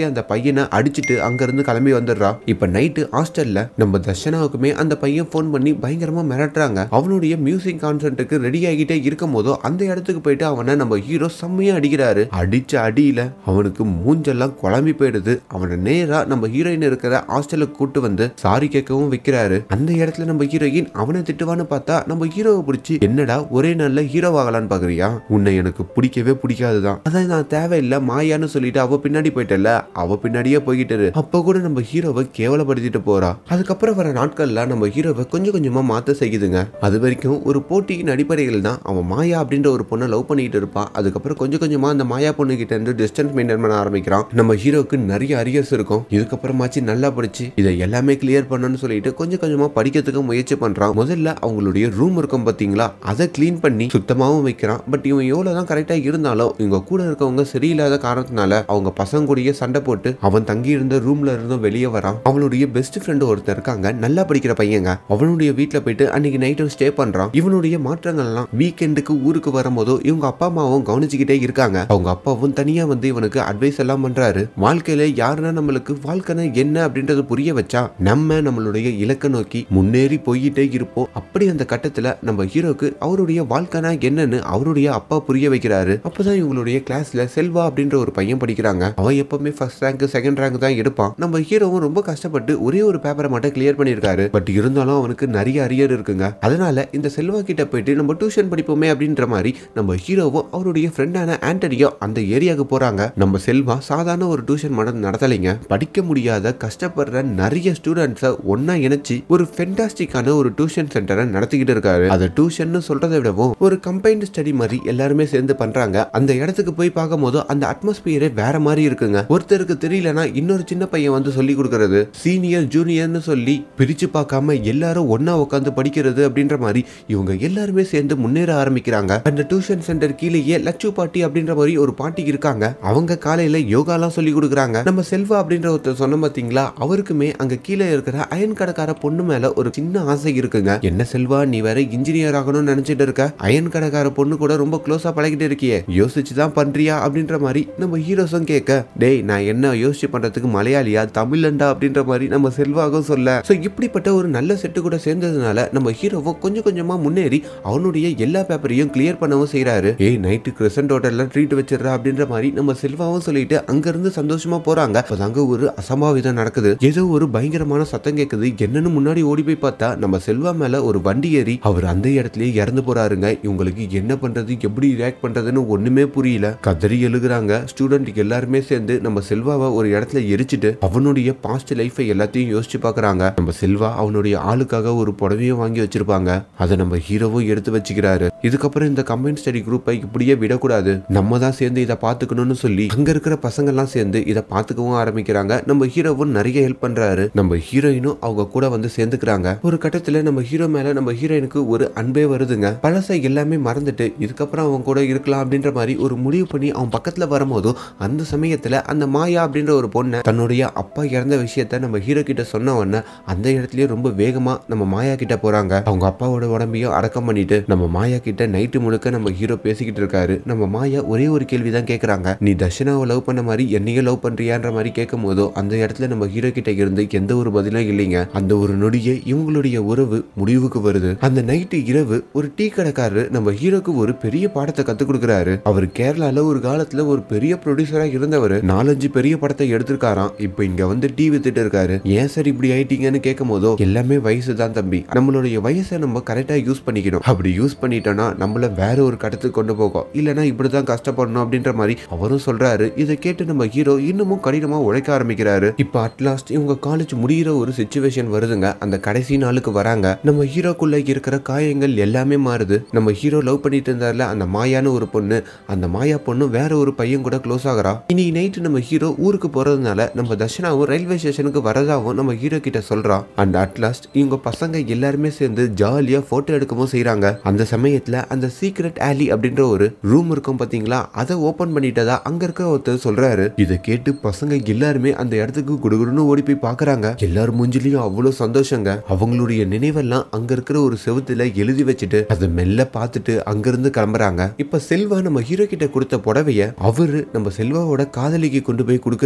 பையனை அடிச்சிட்டு அங்க இருந்து கிளம்பி வந்துடுறா இப்ப நைட்டு ஹாஸ்டல்ல நம்ம தர்ஷனாவுக்குமே அந்த பையன் ஃபோன் பண்ணி பயங்கரமா மிரட்டுறாங்க அவனுடைய மியூசிக் கான்சர்ட்டுக்கு ரெடி ஆகிட்டே இருக்கும் போதோ அந்த இடத்துக்கு போயிட்டு அவனை நம்ம ஹீரோ செம்மையா அடிக்கிறாரு அடிச்ச அடியில அவனுக்கு மூஞ்செல்லாம் குழம்பி போயிடுது அவனை நேரா நம்ம ஹீரோயின் இருக்கிற ஹாஸ்டலுக்கு கூட்டு வந்து சாரி கேட்கவும் வைக்கிறாரு அந்த இடத்துல நம்ம ஹீரோயின் அவனை திட்டுவான்னு பார்த்தா நம்ம ஹீரோவை பிடிச்சி என்னடா ஒரே நாள்ல ஹீரோ ஆகலான்னு பாக்குறியா உன்னை எனக்கு பிடிக்கவே பிடிக்காதுதான் அதான் நான் தேவையில்லை மாயான்னு சொல்லிட்டு அவ பின்னாடி போயிட்டல அவ பின்னாடியே போய்கிட்டாரு அப்ப கூட நம்ம ஹீரோவை கேவலப்படுத்திட்டு போறா அதுக்கப்புறம் வர நாட்கள்ல நம்ம ஹீரோவை கொஞ்சம் கொஞ்சமா மாத்த செய்யுதுங்க அது வரைக்கும் ஒரு போட்டியின் அடிப்படையில் தான் அவன் மாயா அப்படின்ற ஒரு பொண்ணை லவ் பண்ணிட்டு இருப்பான் அதுக்கப்புறம் கொஞ்சம் கொஞ்சமா அந்த மாயா பொண்ணு கிட்ட இருந்து டிஸ்டன்ஸ் மெயின்டைன் பண்ண ஆரம்பிக்கிறான் நம்ம ஹீரோக்கு நிறைய அரியர்ஸ் இருக்கும் இதுக்கப்புறமாச்சு நல்லா படிச்சு இதை எல்லாமே கிளியர் பண்ணணும்னு சொல்லிட்டு கொஞ்சம் கொஞ்சமா படிக்கிறதுக்கு முயற்சி பண்றான் முதல்ல அவங்களுடைய ரூம் இருக்கும் பாத்தீங்களா அதை க்ளீன் பண்ணி சுத்தமாவும் வைக்கிறான் பட் இவன் எவ்வளவுதான் கரெக்டா இருந்தாலும் இவங்க கூட இருக்கவங்க சரியில்லாத காரணத்தினால அவங்க பசங்க கூடயே சண்டை போட்டு அவன் தங்கி இருந்த ரூம்ல இருந்தும் வெளியே வரான் அவனுடைய பெஸ்ட் ஃப்ரெண்டு ஒருத்தர் இருக்காங்க நல்லா படிக்கிற பையங்க அவனுடைய வீட்டுல போயிட்டு அன்னைக்கு நைட்டும் ஸ்டே பண்றான் இவனுடைய மாற்றங்கள் எல்லாம் வீக்கெண்டுக்கு ஊருக்கு வரும்போதோ இவங்க அப்பா அம்மாவும் கவனிச்சுக்கிட்டே இருக்காங்க அவங்க அப்பாவும் தனியா வந்து இவனுக்கு அட்வைஸ் எல்லாம் பண்றாரு வாழ்க்கையில யாருன்னா நம்மளுக்கு வாழ்க்கைனா என்ன அப்படின்றது புரிய வச்சா நம்ம நம்மளுடைய இலக்கை நோக்கி முன்னேறி போயிட்டே இருப்போம் அப்படி அந்த கட்டத்துல நம்ம ஹீரோக்கு அவருடைய வாழ்க்கைனா என்னன்னு அவருடைய அப்பா புரிய வைக்கிறாரு அப்பதான் இவங்களுடைய கிளாஸ்ல செல்வா அப்படின்ற ஒரு பையன் படிக்கிறாங்க அவன் எப்பவுமே ஃபர்ஸ்ட் ரேங்க் செகண்ட் ரேங்க் தான் எடுப்பான் நம்ம ஹீரோவும் ரொம்ப கஷ்டப்பட்டு ஒரே ஒரு பேப்பரை மட்டும் கிளியர் பண்ணியிருக்காரு பட் இருந்தாலும் அவனுக்கு நிறைய அரியர் இருக்குங்க அதனால இந்த செல்வா கிட்ட போயிட்டு நம்ம டியூஷன் படிப்போமே அப்படின்ற மாதிரி நம்ம ஹீரோவும் அவருடைய ஃப்ரெண்டான ஆண்டனியோ அந்த ஏரியாவுக்கு போறாங்க நம்ம செல்வா சாதாரண ஒரு டியூஷன் மட்டும் நடத்தலைங்க படிக்க முடியாத கஷ்டப்படுற நிறைய ஸ்டூடெண்ட்ஸை ஒன்னா இணைச்சு ஒரு ஃபென்டாஸ்டிக்கான ஒரு டியூஷன் சென்டரை நடத்திக்கிட்டு இருக்காரு அதை டியூஷன் சொல்றதை விடவும் ஒரு கம்பைன்டு ஸ்டடி மாதிரி எல்லாருமே சேர்ந்து பண்றாங்க அந்த இடத்துக்கு போய் பார்க்கும்போது அந்த அட்மாஸ்பியரே வேற மாதிரி இருக்குங்க ஒருத்தருக்கு தெரியலனா இன்னொரு சின்ன பையன் வந்து சொல்லி கொடுக்கறது சீனியர் ஜூனியர்னு சொல்லி பிரிச்சு பார்க்காம எல்லாரும் ஒண்ணா உட்காந்து படிக்கிறது அப்படின்ற மாதிரி இவங்க எல்லாருமே சேர்ந்து முன்னேற ஆரம்பிக்கிறாங்க அந்த டியூஷன் சென்டர் கீழேயே லட்சு பாட்டி அப்படின்ற மாதிரி ஒரு பாட்டி இருக்காங்க அவங்க காலையில யோகாலாம் சொல்லி கொடுக்குறாங்க நம்ம செல்வா அப்படின்ற ஒருத்தர் சொன்ன பாத்தீங்களா அவருக்குமே அங்க கீழே இருக்கிற அயன் கடைக்கார பொண்ணு மேல ஒரு சின்ன ஆசை இருக்குங்க என்ன செல்வா நீ வேற இன்ஜினியர் ஆகணும்னு நினைச்சிட்டு இருக்க அயன் கடைக்கார பொண்ணு கூட ரொம்ப க்ளோஸா பழகிட்டு இருக்கியே யோசிச்சு தான் பண்றியா அப்படின்ற மாதிரி நம்ம ஹீரோஸும் கேட்க டேய் நான் என்ன யோசிச்சு பண்றதுக்கு மலையாளியா தமிழண்டா அப்படின்ற மாதிரி நம்ம செல்வாகும் சொல்ல சோ இப்படிப்பட்ட ஒரு நல்ல செட்டு கூட சேர்ந்ததுனால நம்ம ஹீரோவும் கொஞ்சம் கொஞ்சமா முன்னேறி அவனுடைய எல்லா பேப்பரையும் கிளியர் பண்ணவும் செய்றாரு ஏய் நைட்டு கிறிசன்ட் ஹோட்டல்ல ட்ரீட் வச்சிடுறா அப்படின்ற மாதிரி நம்ம செல்வாவும் சொல்லிட்டு அங்க இருந்து சந்தோஷமா போறாங்க அப்பதாங்க ஒரு அசம்பாவிதம் நடக்குது ஏதோ ஒரு பயங்கரமான சத்தம் கேக்குது என்னன்னு முன்னாடி ஓடி போய் பார்த்தா நம்ம செல்வா மேல ஒரு வண்டி ஏறி அவர் அந்த இடத்துலயே இறந்து போறாருங்க இவங்களுக்கு என்ன பண்றது எப்படி ரியாக்ட் பண்றதுன்னு ஒண்ணுமே புரியல கதறி எழுகுறாங்க ஸ்டூடெண்ட் எல்லாருமே சேர்ந்து நம்ம செல்வாவை ஒரு இடத்துல எரிச்சிட்டு அவனுடைய பாஸ்ட் லைஃபை எல்லாத்தையும் யோசிச்சு பார்க்கறாங்க நம்ம செல்வா அவனுடைய ஆளுக்காக ஒரு புடவையும் வாங்கி வச்சிருப்பாங்க அதை நம்ம ஹீரோவும் எடுத்து வச்சுக்கிறாரு இதுக்கப்புறம் இந்த கம்பைன் ஸ்டடி குரூப்பை இப்படியே விடக்கூடாது நம்ம தான் சேர்ந்து இதை பார்த்துக்கணும்னு சொல்லி அங்க இருக்கிற பசங்க எல்லாம் சேர்ந்து இதை பார்த்துக்கவும் ஆரம்பிக்கிறாங்க நம்ம ஹீரோவும் நிறைய ஹெல்ப் பண்றாரு நம்ம ஹீரோயினும் அவங்க கூட வந்து சேர்ந்துக்கிறாங்க ஒரு கட்டத்துல நம்ம ஹீரோ மேல நம்ம ஹீரோயினுக்கு ஒரு அன்பே வருதுங்க பழசை எல்லாமே மறந்துட்டு இதுக்கப்புறம் அவன் கூட இருக்கலாம் அப்படின்ற மாதிரி ஒரு முடிவு பண்ணி அவன் பக்கத்துல வரும்போதும் அந்த சமயத்துல அந்த மாயா அப்படின்ற ஒரு பொண்ணை தன்னுடைய அப்பா இறந்த விஷயத்த நம்ம ஹீரோ கிட்ட சொன்ன உடனே அந்த இடத்துலயே ரொம்ப வேகமா நம்ம மாயா கிட்ட போறாங்க அவங்க அப்பாவோட உடம்பையும் அடக்கம் பண்ணிட்டு நம்ம மாயா கிட்ட நைட்டு முழுக்க நம்ம ஹீரோ பேசிக்கிட்டு இருக்காரு நம்ம மாயா ஒரே ஒரு கேள்வி தான் கேக்குறாங்க நீ தர்ஷனாவை லவ் பண்ண மாதிரி என்னையும் லவ் பண்றியான்ற மாதிரி கேட்கும் போதோ அந்த இடத்துல நம்ம ஹீரோ கிட்ட இருந்து எந்த ஒரு பதிலும் இல்லைங்க அந்த ஒரு நொடியே இவங்களுடைய உறவு முடிவுக்கு வருது அந்த நைட்டு இரவு ஒரு டீ கடைக்காரரு நம்ம ஹீரோக்கு ஒரு பெரிய பாடத்தை கத்து கொடுக்குறாரு அவர் கேரளால ஒரு காலத்துல ஒரு பெரிய ப்ரொடியூசரா இருந்தவர் நாலஞ்சு பெரிய படத்தை எடுத்திருக்காராம் இப்போ இங்க வந்து டீ வித்துட்டு இருக்காரு ஏன் சார் இப்படி ஆயிட்டீங்கன்னு கேட்கும் போதோ எல்லாமே வயசு தான் தம்பி நம்மளுடைய வயசை நம்ம கரெக்டா யூஸ் பண்ணிக்கணும் அப்படி யூஸ் பண்ணிட்டோம்னா நம்மள வேற ஒரு கடத்துக்கு கொண்டு போகும் இல்லைன்னா இப்படிதான் கஷ்டப்படணும் அப்படின்ற மாதிரி அவரும் சொல்றாரு இதை கேட்டு நம்ம ஹீரோ இன்னமும் கடினமா உழைக்க ஆரம்பிக்கிறாரு இப்போ அட்லாஸ்ட் இவங்க காலேஜ் முடியிற ஒரு சுச்சுவேஷன் வருதுங்க அந்த கடைசி நாளுக்கு வராங்க நம்ம ஹீரோக்குள்ள இருக்கிற காயங்கள் எல்லாமே மாறுது நம்ம ஹீரோ லவ் பண்ணிட்டு இருந்தார்ல அந்த மாயான்னு ஒரு பொண்ணு அந்த மாயா பொண்ணு வேற ஒரு பையன் கூட க்ளோஸ் ஆகுறா இன்னைக்கு நைட்டு நம்ம ஹீரோ ஊருக்கு போறதுனால நம்ம தர்ஷனாவும் ரயில்வே ஸ்டேஷனுக்கு வரதாவும் நம்ம ஹீரோ கிட்ட சொல்றா அண்ட் அட்லாஸ்ட் இவங்க பசங்க எல்லாருமே சேர்ந்து ஜாலியா போட்டோ எடுக்கவும் செய்றாங்க அந்த சமயத்துல அந்த சீக்ரெட் ஆலி அப்படின்ற ஒரு ரூம் இருக்கும் பாத்தீங்களா அதை ஓபன் பண்ணிட்டதா அங்க இருக்க ஒருத்தர் சொல்றாரு இதை கேட்டு பசங்க எல்லாருமே அந்த இடத்துக்கு குடுகுடுன்னு ஓடி போய் பாக்குறாங்க எல்லார் மூஞ்சிலையும் அவ்வளவு சந்தோஷங்க அவங்களுடைய நினைவெல்லாம் அங்க இருக்கிற ஒரு செவுத்துல எழுதி வச்சுட்டு அதை மெல்ல பார்த்துட்டு அங்கிருந்து கிளம்புறாங்க இப்ப செல்வா நம்ம ஹீரோ கிட்ட கொடுத்த புடவைய அவரு நம்ம செல்வாவோட காதலிக்கு கொண்டு போய் கொடுக்குறாரு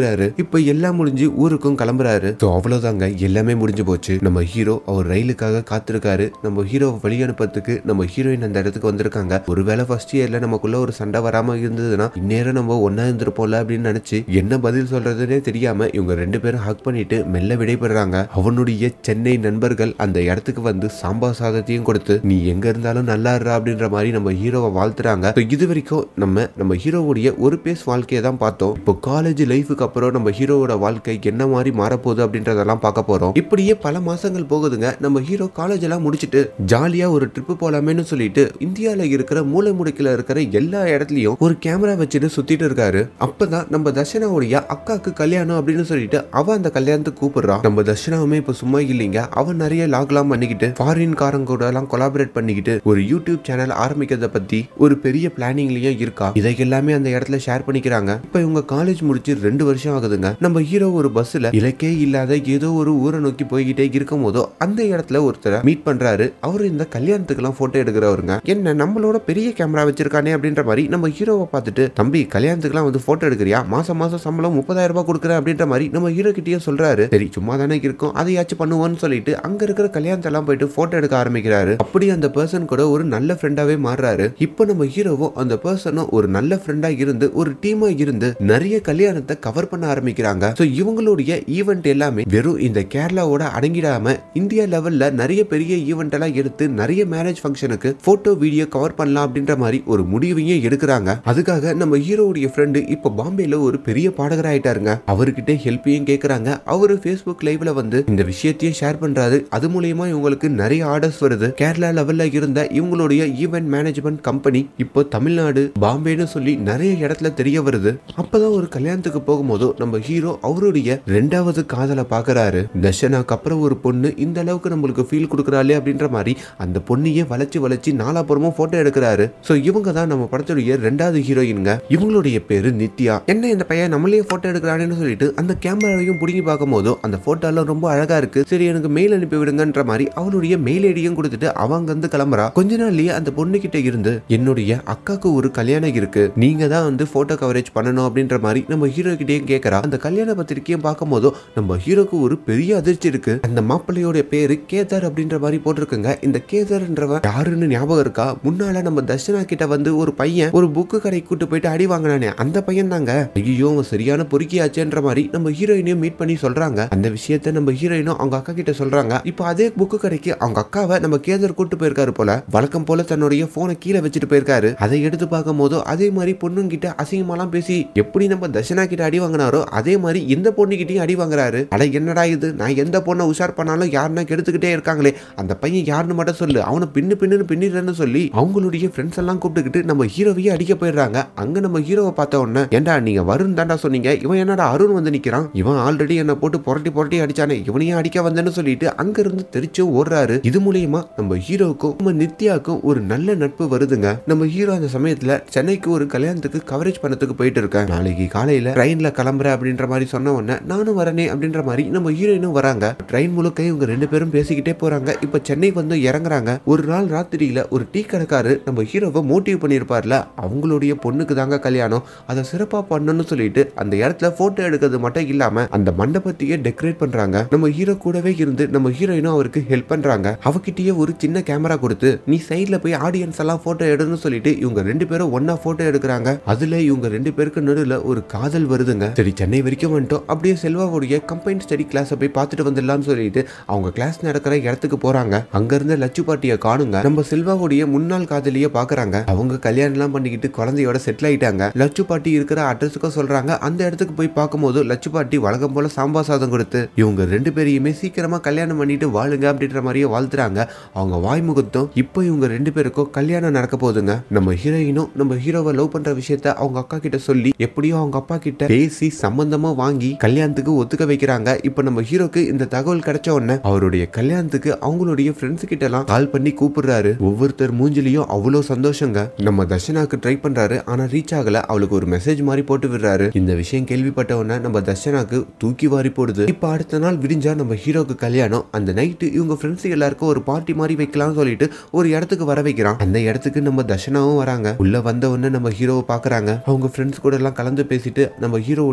கொடுக்குறாரு இப்ப எல்லாம் முடிஞ்சு ஊருக்கும் கிளம்புறாரு ஸோ அவ்வளவுதாங்க எல்லாமே முடிஞ்சு போச்சு நம்ம ஹீரோ அவர் ரயிலுக்காக காத்திருக்காரு நம்ம ஹீரோவை வழி அனுப்புறதுக்கு நம்ம ஹீரோயின் அந்த இடத்துக்கு வந்திருக்காங்க ஒருவேளை ஃபர்ஸ்ட் இயர்ல நமக்குள்ள ஒரு சண்டை வராம இருந்ததுன்னா இந்நேரம் நம்ம ஒன்னா இருந்திருப்போம்ல அப்படின்னு நினைச்சு என்ன பதில் சொல்றதுனே தெரியாம இவங்க ரெண்டு பேரும் ஹக் பண்ணிட்டு மெல்ல விடைபெறாங்க அவனுடைய சென்னை நண்பர்கள் அந்த இடத்துக்கு வந்து சாம்பார் சாதத்தையும் கொடுத்து நீ எங்க இருந்தாலும் நல்லா இருடா அப்படின்ற மாதிரி நம்ம ஹீரோவை வாழ்த்துறாங்க So இது வரைக்கும் நம்ம நம்ம ஹீரோவுடைய ஒரு பேஸ் வாழ்க்கையை தான் பார்த்தோம் இப்போ காலேஜ் லைஃபுக்கு அப்புறம் நம்ம ஹீரோவோட வாழ்க்கை என்ன மாதிரி மாறப்போகுது அப்படின்றதெல்லாம் பார்க்க போறோம் இப்படியே பல மாசங்கள் போகுதுங்க நம்ம ஹீரோ காலேஜ் எல்லாம் முடிச்சுட்டு ஜாலியா ஒரு ட்ரிப் போலாமேன்னு சொல்லிட்டு இந்தியால இருக்கிற மூலை முடுக்கில இருக்கிற எல்லா இடத்துலயும் ஒரு கேமரா வச்சுட்டு சுத்திட்டு இருக்காரு அப்பதான் நம்ம தர்ஷனாவுடைய அக்காக்கு கல்யாணம் அப்படின்னு சொல்லிட்டு அவ அந்த கல்யாணத்துக்கு கூப்பிடுறா நம்ம தர்ஷனாவுமே இப்ப சும்மா இல்லைங்க அவன் நிறைய லாக்லாம் பண்ணிக்கிட்டு ஃபாரின் காரங்க கூட எல்லாம் கொலாபரேட் பண்ணிக்கிட்டு ஒரு யூடியூப் சேனல் ஆரம்பிக்கிறத பத்தி ஒரு பெரிய பிளானிங்லயும் இருக்கா இதை எல்லாமே அந்த இடத்துல ஷேர் பண்ணிக்கிறாங்க இப்ப இவங்க காலேஜ் முடிச்சு ரெண்டு வருஷம் ஆகுதுங்க நம்ம ஹீரோ ஒரு பஸ்ல இலக்கே இல்லாத ஏதோ ஒரு ஊரை நோக்கி போய்கிட்டே இருக்கும் போதோ அந்த இடத்துல ஒருத்தரை மீட் பண்றாரு அவரு இந்த கல்யாணத்துக்கெல்லாம் போட்டோ எடுக்கிறவருங்க என்ன நம்மளோட பெரிய கேமரா வச்சிருக்கானே அப்படின்ற மாதிரி நம்ம ஹீரோவை பார்த்துட்டு தம்பி கல்யாணத்துக்குலாம் வந்து போட்டோ எடுக்கிறியா மாசம் மாசம் சம்பளம் முப்பதாயிரம் ரூபாய் கொடுக்குறேன் அப்படின்ற மாதிரி நம்ம ஹீரோ கிட்டயே சொல்றாரு சரி சும்மா தானே இருக்கும் அதையாச்சும் பண்ணுவோம்னு சொல்லிட்டு அங்க இருக்கிற கல்யாணத்தெல்லாம் போயிட்டு போட்டோ எடுக்க ஆரம்பிக்கிறாரு அப்படி அந்த பர்சன் கூட ஒரு நல்ல ஃப்ரெண்டாவே மாறுறாரு இப்போ நம்ம ஹீரோவும் அந்த பர்சனும் ஒரு நல்ல ஃப்ரெண்டா இருந்து ஒரு டீமா இருந்து நிறைய கல்யாணத்தை கவர் பண்ண ஆரம்பிக்கிறாங்க ஸோ இவங்களுடைய ஈவெண்ட் எல்லாமே வெறும் இந்த கேரளாவோட அடங்கிடாம இந்தியா லெவல்ல நிறைய பெரிய ஈவெண்ட் எல்லாம் எடுத்து நிறைய மேரேஜ் ஃபங்க்ஷனுக்கு போட்டோ வீடியோ கவர் பண்ணலாம் அப்படின்ற மாதிரி ஒரு முடிவையும் எடுக்கிறாங்க அதுக்காக நம்ம ஹீரோவுடைய ஃப்ரெண்டு இப்போ பாம்பேல ஒரு பெரிய பாடகர் ஆயிட்டாருங்க அவர்கிட்ட ஹெல்ப்பையும் கேட்கறாங்க அவரு ஃபேஸ்புக் லைவ்ல வந்து இந்த விஷயத்தையும் ஷேர் பண்றாரு அது மூலியமா இவங்களுக்கு நிறைய ஆர்டர்ஸ் வருது கேரளா லெவல்ல இருந்த இவங்களுடைய ஈவெண்ட் மேனேஜ்மெண்ட் கம்பெனி இப்போ தமிழ்நாடு பாம்பேன்னு சொல்லி நிறைய இடத்துல தெரிய வருது அப்பதான் ஒரு கல்யாணத்துக்கு போகும்போது நம்ம ஹீரோ அவருடைய ரெண்டாவது காதலை பாக்குறாரு தர்ஷனாக்கு அப்புறம் ஒரு பொண்ணு இந்த அளவுக்கு நம்மளுக்கு ஃபீல் கொடுக்குறாளே அப்படின்ற மாதிரி அந்த பொண்ணையே வளைச்சு வளைச்சு நாலாப்புறமும் போட்டோ எடுக்கிறாரு சோ இவங்க தான் நம்ம படத்துடைய ரெண்டாவது ஹீரோயின்ங்க இவங்களுடைய பேரு நித்யா என்ன இந்த பையன் நம்மளே போட்டோ எடுக்கிறானேன்னு சொல்லிட்டு அந்த கேமராவையும் பிடிங்கி பார்க்கும்போது அந்த போட்டோலாம் ரொம்ப அழகா இருக்கு சரி எனக்கு மெயில் அனுப்பி விடுங்கன்ற மாதிரி அவளுடைய மெயில் ஐடியும் கொடுத்துட்டு அவங்க வந்து கிளம்புறா கொஞ்ச நாள்லயே அந்த பொண்ணு கிட்ட இருந்து என்னுடைய அக்காக்கு ஒரு கல்யாணம் இருக்கு நீங்க தான் வந்து போட்டோ கவரேஜ் பண்ணணும் அப்படின்ற மாதிரி நம்ம ஹீரோ கிட்டயும் கேட்கறா அந்த கல்யாண பத்திரிக்கையும் பார்க்கும்போது நம்ம ஹீரோக்கு ஒரு பெரிய அதிர்ச்சி இருக்கு அந்த மாப்பிள்ளையோட பேரு கேதார் அப்படின்ற மாதிரி போட்டிருக்குங்க இந்த கேதார்ன்றவன் யாருன்னு ஞாபகம் இருக்கா முன்னால நம்ம தர்ஷனா கிட்ட வந்து ஒரு பையன் ஒரு புக்கு கடை கூட்டு போயிட்டு அடி வாங்கினானே அந்த பையன் தாங்க ஐயோ அவன் சரியான பொறுக்கியாச்சேன்ற மாதிரி நம்ம ஹீரோயினையும் மீட் பண்ணி சொல்றாங்க அந்த விஷயத்த நம்ம ஹீரோயினும் அவங்க அக்கா கிட்ட சொல்றாங்க இப்போ அதே புக்கு கடைக்கு அவங்க அக்காவை நம்ம கேதர் கூட்டு போயிருக்காரு போல வழக்கம் போல தன்னுடைய போனை கீழே வச்சுட்டு போயிருக்காரு அதை எடுத்து பார்க்கும் போது அதே மாதிரி பொண்ணுங்கிட்ட அசிங்கமாலாம் பேசி எப்படி நம்ம தர்ஷனா கிட்ட அடி வாங்கினாரோ அதே மாதிரி இந்த பொண்ணுகிட்டயும் அடி வாங்குறாரு அட என்னடா இது நான் எந்த பொண்ணை உஷார் பண்ணாலும் யாருன்னா கெடுத்துக்கிட்டே இருக்காங்களே அந்த பையன் யாருன்னு மட்டும் சொல்லு அவனை பின்னு பின்னு பின்னிடுறேன்னு சொல்லி அவங்களுடைய ஃப்ரெண்ட்ஸ் எல்லாம் கூப்பிட்டுக்கிட்டு நம்ம ஹீரோவையே அடிக்க போயிடுறாங்க அங்க நம்ம ஹீரோவை பார்த்த உடனே ஏன்டா நீங்க வருண் தாண்டா சொன்னீங்க இவன் என்னடா அருண் வந்து நிக்கிறான் இவன் ஆல்ரெடி என்ன போட்டு புரட்டி புரட்டி அடிச்சானே இவனையும் அடிக்க வந்தேன்னு சொல்லிட்டு அங்க இருந்து தெரிச்சும் ஓடுறாரு இது மூலியமா நம்ம ஹீரோவுக்கும் நம்ம நித்யாவுக்கும் ஒரு நல்ல நட்பு வருதுங்க நம்ம ஹீரோ அந்த சமயத்துல சென்னைக்கு ஒரு கல்யாணத்துக்கு கவரேஜ் பண்ணதுக்கு போயிட்டு இருக்கேன் நாளைக்கு காலையில ட்ரெயின்ல கிளம்புறேன் அப்படின்ற மாதிரி சொன்ன உடனே நானும் வரனே அப்படின்ற மாதிரி நம்ம ஹீரோயினும் வராங்க ட்ரெயின் முழுக்க இவங்க ரெண்டு பேரும் பேசிக்கிட்டே போறாங்க இப்ப சென்னை வந்து இறங்குறாங்க ஒரு நாள் ராத்திரியில ஒரு டீ கடைக்காரு நம்ம ஹீரோவை மோட்டிவ் பண்ணியிருப்பார்ல அவங்களுடைய பொண்ணுக்கு தாங்க கல்யாணம் அதை சிறப்பா பண்ணணும்னு சொல்லிட்டு அந்த இடத்துல போட்டோ எடுக்கிறது மட்டும் இல்லாம அந்த மண்டபத்தையே டெக்கரேட் பண்றாங்க நம்ம ஹீரோ கூடவே இருந்து நம்ம ஹீரோயினும் அவருக்கு ஹெல்ப் பண்றாங்க அவகிட்டயே ஒரு சின்ன கேமரா கொடுத்து நீ சைட்ல போய் ஆடியன்ஸ் எல்லாம் போட்டோ எடுன்னு சொல்லிட்டு இவங்க ரெண்டு பேரும் ஒன்னா போட்டோ எடுக்கிறாங்க அதுல இவங்க ரெண்டு பேருக்கு நடுவுல ஒரு காதல் வருதுங்க சரி சென்னை வரைக்கும் வந்துட்டோம் அப்படியே செல்வாவுடைய கம்பைன் ஸ்டடி கிளாஸை போய் பார்த்துட்டு வந்துடலாம்னு சொல்லிட்டு அவங்க கிளாஸ் நடக்கிற இடத்துக்கு போறாங்க அங்க இருந்த லட்சு பாட்டியை காணுங்க நம்ம செல்வாவுடைய முன்னாள் காதலிய பாக்குறாங்க அவங்க கல்யாணம் எல்லாம் பண்ணிக்கிட்டு குழந்தையோட செட்டில் ஆயிட்டாங்க லட்சு பாட்டி இருக்கிற அட்ரஸுக்கும் சொல்றாங்க அந்த இடத்துக்கு போய் பார்க்கும்போது லட்சு பாட்டி வழக்கம் போல சாம்பார் சாதம் கொடுத்து இவங்க ரெண்டு பேரையுமே சீக்கிரமா கல்யாணம் பண்ணிட்டு வாழுங்க அப்படின்ற மாதிரியே வாழ்த்துறாங்க அவங்க வாய்முகத்தும் இப்போ இவங்க ரெண்டு பேருக்கும் கல்யாணம் நடக்க போகுதுங்க நம்ம ஹீரோயினும் நம்ம ஹீரோவை லவ் பண்ற விஷயத்த அவங்க அக்கா கிட்ட சொல்லி எப்படியோ அவங்க அப்பா கிட்ட பேசி சம்பந்தமா வாங்கி கல்யாணத்துக்கு ஒத்துக்க வைக்கிறாங்க இப்போ நம்ம ஹீரோக்கு இந்த தகவல் கிடைச்ச உடனே அவருடைய கல்யாணத்துக்கு அவங்களுடைய ஃப்ரெண்ட்ஸ் கிட்ட எல்லாம் கால் பண்ணி கூப்பிடுறாரு ஒவ்வொருத்தர் மூஞ்சிலையும் அவ்வளோ சந்தோஷங்க நம்ம தர்ஷனாக்கு ட்ரை பண்றாரு ஆனா ரீச் ஆகல அவளுக்கு ஒரு மெசேஜ் மாதிரி போட்டு விடுறாரு இந்த விஷயம் கேள்விப்பட்ட உடனே நம்ம தர்ஷனாக்கு தூக்கி வாரி போடுது இப்போ அடுத்த நாள் விடிஞ்சா நம்ம ஹீரோக்கு கல்யாணம் அந்த நைட்டு இவங்க ஃப்ரெண்ட்ஸ் எல்லாருக்கும் ஒரு பார்ட்டி மாதிரி வைக்கலாம்னு சொல்லிட்டு ஒரு இடத்துக்கு வர வைக்கிறான் அந்த இடத்துக்கு நம்ம தர்ஷனாவும் வராங்க உள்ள வந்த உடனே நம்ம ஹீரோவை பாக்குறாங்க அவங்க ஃப்ரெண்ட்ஸ் கூட எல்லாம் கலந்து பேசிட்டு நம்ம ஹீரோவுடைய